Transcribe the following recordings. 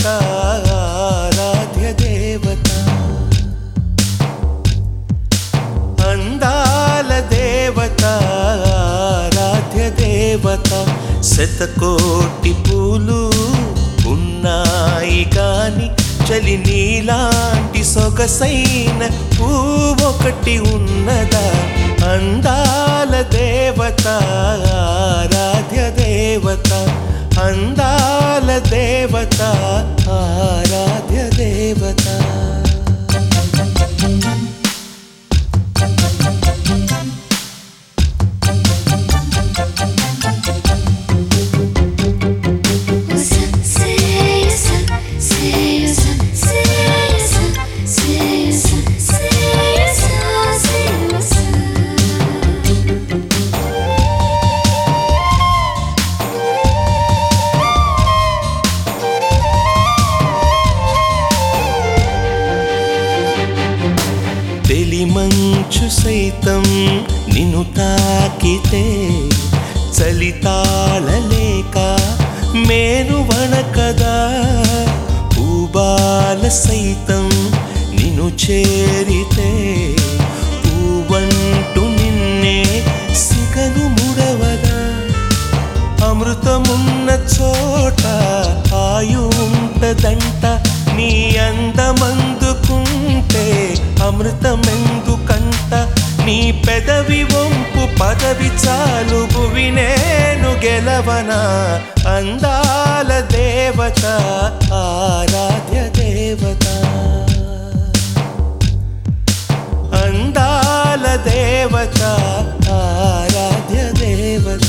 ఆరాధ్య దేవత అందాల దేవత ఆరాధ్య దేవత శతకోటి పూలు ఉన్నాయి కాని చలి నీలాంటి సొగసైన పువ్వొకటి ఉన్నదా అందాల దేవత ఆరాధ్య దేవత అందాల దేవత ఆరాధ్య దేవత తెలిమంచు సైతం నిన్ను తాకితే చలి తాళలేక మేను వణకదా పూబాల సైతం నిన్ను చేరితే పూవంటు నిన్నే సిగను ముడవదా అమృతమున్న చోట ఆయు ఉంటదంట నీ అందమందుకుంటే అమృతమెందుకంట నీ పెదవి వంపు పదవి చాలు భువి నేను గెలవనా అందాల దేవత ఆరాధ్య దేవత అందాల దేవత ఆరాధ్య దేవత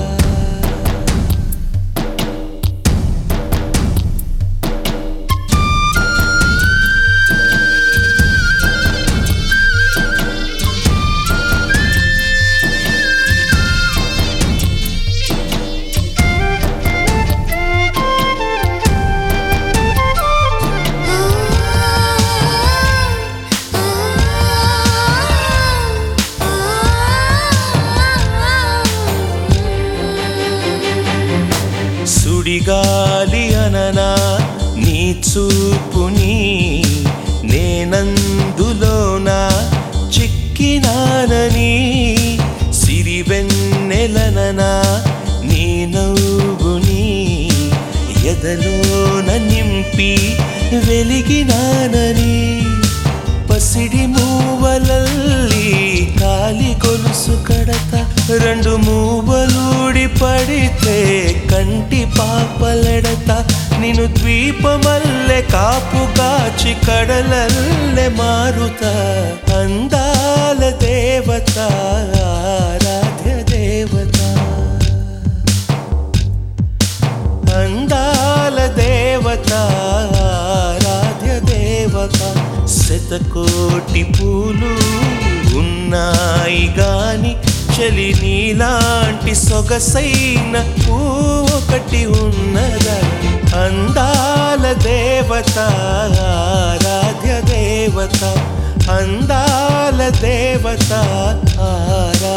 సుడిగాలి అననా నీ చూపుని నేనందులోనా చిక్కినానని సిరివెన్నెలననా నీ నవ్వుని ఎదలోన నింపి వెలిగినానని పసిడి మూవలల్లి కాలి కొలుసు కడత రెండు మూవలూడి పడితే కంటి పాపలెడత నిన్ను ద్వీపమల్లె కాపు కాచి కడలల్లె మారుత అందాల దేవత ఆరాధ్య దేవత అందాల దేవత ఆరాధ్య దేవత శతకోటి పూలు ఉన్నాయి గాని చలి నీలాంటి సొగసైన పూ ఒకటి ఉన్నదా అందాల దేవత ఆరాధ్య దేవత అందాల దేవత ఆరా